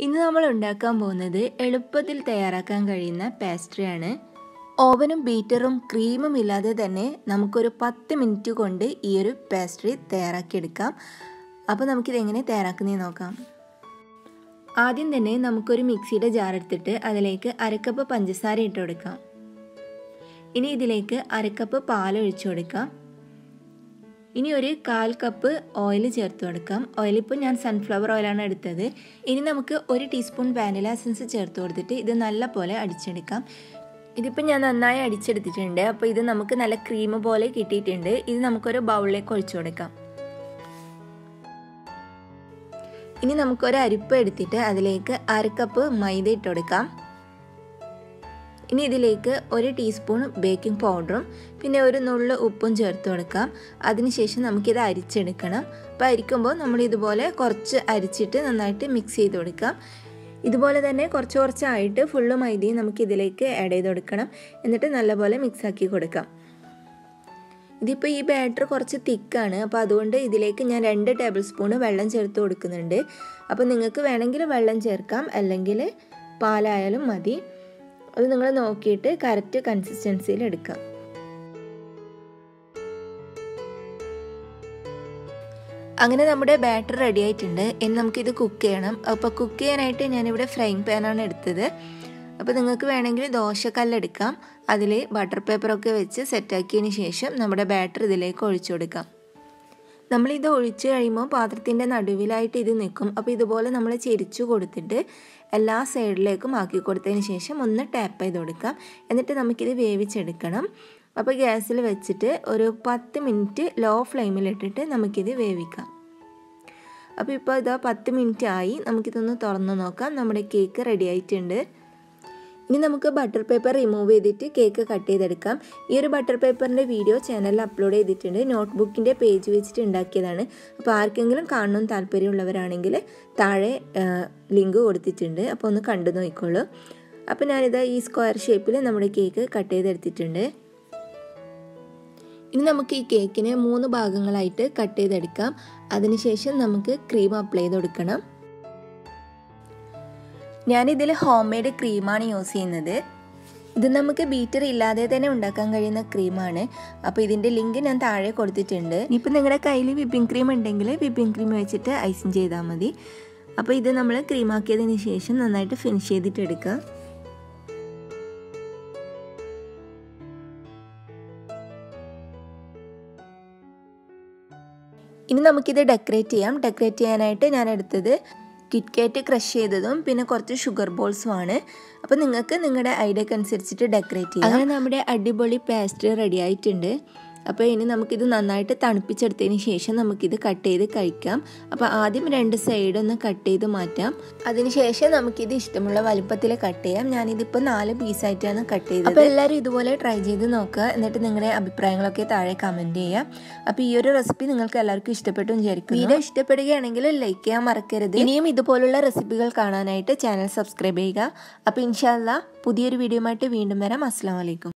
ഇന്ന് നമ്മൾ ഉണ്ടാക്കാൻ പോകുന്നത് എളുപ്പത്തിൽ തയ്യാറാക്കാൻ കഴിയുന്ന പേസ്ട്രിയാണ് ഓവനും ബീറ്ററും ക്രീമും ഇല്ലാതെ തന്നെ നമുക്കൊരു പത്ത് മിനിറ്റ് കൊണ്ട് ഈ ഒരു പേസ്ട്രി തയ്യാറാക്കിയെടുക്കാം അപ്പോൾ നമുക്കിത് എങ്ങനെ തയ്യാറാക്കുന്നതെന്ന് നോക്കാം ആദ്യം തന്നെ നമുക്കൊരു മിക്സിയുടെ ജാർ എടുത്തിട്ട് അതിലേക്ക് അരക്കപ്പ് പഞ്ചസാര ഇട്ട് കൊടുക്കാം ഇനി ഇതിലേക്ക് അരക്കപ്പ് പാൽ ഒഴിച്ചു കൊടുക്കാം ഇനി ഒരു കാൽ കപ്പ് ഓയിൽ ചേർത്ത് കൊടുക്കാം ഓയിൽ ഇപ്പോൾ ഞാൻ സൺഫ്ലവർ ഓയിലാണ് എടുത്തത് ഇനി നമുക്ക് ഒരു ടീസ്പൂൺ വാനില എസൻസ് ചേർത്ത് കൊടുത്തിട്ട് ഇത് നല്ല പോലെ അടിച്ചെടുക്കാം ഇതിപ്പോൾ ഞാൻ നന്നായി അടിച്ചെടുത്തിട്ടുണ്ട് അപ്പോൾ ഇത് നമുക്ക് നല്ല ക്രീം പോലെ കിട്ടിയിട്ടുണ്ട് ഇത് നമുക്കൊരു ബൗളിലേക്ക് ഒഴിച്ചു കൊടുക്കാം ഇനി നമുക്കൊരു അരിപ്പ് എടുത്തിട്ട് അതിലേക്ക് അരക്കപ്പ് മൈദ ഇട്ട് കൊടുക്കാം ഇനി ഇതിലേക്ക് ഒരു ടീസ്പൂൺ ബേക്കിംഗ് പൗഡറും പിന്നെ ഒരു നുള്ളു ഉപ്പും ചേർത്ത് കൊടുക്കാം അതിനുശേഷം നമുക്കിത് അരിച്ചെടുക്കണം അപ്പോൾ അരിക്കുമ്പോൾ നമ്മൾ ഇതുപോലെ കുറച്ച് അരിച്ചിട്ട് നന്നായിട്ട് മിക്സ് ചെയ്ത് കൊടുക്കാം ഇതുപോലെ തന്നെ കുറച്ച് കുറച്ചായിട്ട് ഫുള്ള് മൈദയും നമുക്ക് ഇതിലേക്ക് ആഡ് ചെയ്ത് കൊടുക്കണം എന്നിട്ട് നല്ലപോലെ മിക്സ് ആക്കി കൊടുക്കാം ഇതിപ്പോൾ ഈ ബാറ്റർ കുറച്ച് തിക്കാണ് അപ്പോൾ അതുകൊണ്ട് ഇതിലേക്ക് ഞാൻ രണ്ട് ടേബിൾ സ്പൂണ് വെള്ളം ചേർത്ത് കൊടുക്കുന്നുണ്ട് അപ്പോൾ നിങ്ങൾക്ക് വേണമെങ്കിൽ വെള്ളം ചേർക്കാം അല്ലെങ്കിൽ പാലായാലും മതി അത് നിങ്ങൾ നോക്കിയിട്ട് കറക്റ്റ് കൺസിസ്റ്റൻസിയിൽ എടുക്കാം അങ്ങനെ നമ്മുടെ ബാറ്റർ റെഡി ആയിട്ടുണ്ട് ഇനി നമുക്കിത് കുക്ക് ചെയ്യണം അപ്പോൾ കുക്ക് ചെയ്യാനായിട്ട് ഞാനിവിടെ ഫ്രൈങ് പാനാണ് എടുത്തത് അപ്പോൾ നിങ്ങൾക്ക് വേണമെങ്കിൽ ദോശക്കല്ല് എടുക്കാം അതിൽ ബട്ടർ പേപ്പറൊക്കെ വെച്ച് സെറ്റാക്കിയതിന് ശേഷം നമ്മുടെ ബാറ്റർ ഇതിലേക്ക് ഒഴിച്ചു കൊടുക്കാം നമ്മളിത് ഒഴിച്ച് കഴിയുമ്പോൾ പാത്രത്തിൻ്റെ നടുവിലായിട്ട് ഇത് നിൽക്കും അപ്പോൾ ഇതുപോലെ നമ്മൾ ചെരിച്ചു കൊടുത്തിട്ട് എല്ലാ സൈഡിലേക്കും ആക്കി കൊടുത്തതിന് ശേഷം ഒന്ന് ടാപ്പ് ചെയ്ത് കൊടുക്കാം എന്നിട്ട് നമുക്കിത് വേവിച്ചെടുക്കണം അപ്പോൾ ഗ്യാസിൽ വെച്ചിട്ട് ഒരു പത്ത് മിനിറ്റ് ലോ ഫ്ലെയിമിലിട്ടിട്ട് നമുക്കിത് വേവിക്കാം അപ്പോൾ ഇപ്പോൾ ഇതാ പത്ത് മിനിറ്റ് ആയി നമുക്കിതൊന്ന് തുറന്ന് നോക്കാം നമ്മുടെ കേക്ക് റെഡി ആയിട്ടുണ്ട് ഇനി നമുക്ക് ബട്ടർ പേപ്പർ റിമൂവ് ചെയ്തിട്ട് കേക്ക് കട്ട് ചെയ്തെടുക്കാം ഈ ഒരു ബട്ടർ പേപ്പറിൻ്റെ വീഡിയോ ചാനലിൽ അപ്ലോഡ് ചെയ്തിട്ടുണ്ട് നോട്ട്ബുക്കിൻ്റെ പേജ് വെച്ചിട്ട് ഉണ്ടാക്കിയതാണ് അപ്പോൾ ആർക്കെങ്കിലും കാണണം താല്പര്യമുള്ളവരാണെങ്കിൽ താഴെ ലിങ്ക് കൊടുത്തിട്ടുണ്ട് അപ്പോൾ ഒന്ന് കണ്ടു നോക്കിക്കോളൂ അപ്പോൾ ഞാനിത് ഈ സ്ക്വയർ ഷേപ്പിൽ നമ്മുടെ കേക്ക് കട്ട് ചെയ്തെടുത്തിട്ടുണ്ട് ഇനി നമുക്ക് ഈ കേക്കിനെ മൂന്ന് ഭാഗങ്ങളായിട്ട് കട്ട് ചെയ്തെടുക്കാം അതിനുശേഷം നമുക്ക് ക്രീം അപ്ലൈ ചെയ്ത് കൊടുക്കണം ഞാനിതിൽ ഹോം മെയ്ഡ് ക്രീമാണ് യൂസ് ചെയ്യുന്നത് ഇത് നമുക്ക് ബീറ്റർ ഇല്ലാതെ തന്നെ ഉണ്ടാക്കാൻ കഴിയുന്ന ക്രീമാണ് അപ്പോൾ ഇതിൻ്റെ ലിങ്ക് ഞാൻ താഴെ കൊടുത്തിട്ടുണ്ട് ഇപ്പം നിങ്ങളുടെ കയ്യിൽ വിപ്പിംഗ് ക്രീം ഉണ്ടെങ്കിൽ വിപ്പിംഗ് ക്രീം വെച്ചിട്ട് ഐസിങ് ചെയ്താൽ മതി അപ്പോൾ ഇത് നമ്മൾ ക്രീമാക്കിയതിന് ശേഷം നന്നായിട്ട് ഫിനിഷ് ചെയ്തിട്ട് എടുക്കുക ഇനി നമുക്കിത് ഡെക്കറേറ്റ് ചെയ്യാം ഡെക്കറേറ്റ് ചെയ്യാനായിട്ട് ഞാൻ എടുത്തത് കിറ്റ്കാറ്റ് ക്രഷ് ചെയ്തതും പിന്നെ കുറച്ച് ഷുഗർ ബോൾസുമാണ് അപ്പോൾ നിങ്ങൾക്ക് നിങ്ങളുടെ ഐഡിയക്ക് അനുസരിച്ചിട്ട് ഡെക്കറേറ്റ് ചെയ്യാം അങ്ങനെ നമ്മുടെ അടിപൊളി പേസ്ട്രി റെഡി ആയിട്ടുണ്ട് അപ്പോൾ ഇനി നമുക്കിത് നന്നായിട്ട് തണുപ്പിച്ചെടുത്തതിന് ശേഷം നമുക്കിത് കട്ട് ചെയ്ത് കഴിക്കാം അപ്പോൾ ആദ്യം രണ്ട് സൈഡ് ഒന്ന് കട്ട് ചെയ്ത് മാറ്റാം അതിനുശേഷം നമുക്കിത് ഇഷ്ടമുള്ള വലുപ്പത്തിൽ കട്ട് ചെയ്യാം ഞാനിതിപ്പോൾ നാല് പീസായിട്ടാണ് കട്ട് ചെയ്തത് അപ്പോൾ എല്ലാവരും ഇതുപോലെ ട്രൈ ചെയ്ത് നോക്കുക എന്നിട്ട് നിങ്ങളുടെ അഭിപ്രായങ്ങളൊക്കെ താഴെ കമൻറ്റ് ചെയ്യാം അപ്പോൾ ഈ ഒരു റെസിപ്പി നിങ്ങൾക്ക് എല്ലാവർക്കും ഇഷ്ടപ്പെട്ടു വിചാരിക്കും വീഡിയോ ഇഷ്ടപ്പെടുകയാണെങ്കിൽ ലൈക്ക് ചെയ്യാൻ മറക്കരുത് ഇനിയും ഇതുപോലുള്ള റെസിപ്പികൾ കാണാനായിട്ട് ചാനൽ സബ്സ്ക്രൈബ് ചെയ്യുക അപ്പോൾ ഇൻഷാല്ല പുതിയൊരു വീഡിയോ ആയിട്ട് വീണ്ടും വരാം അസ്സാം വലൈക്കും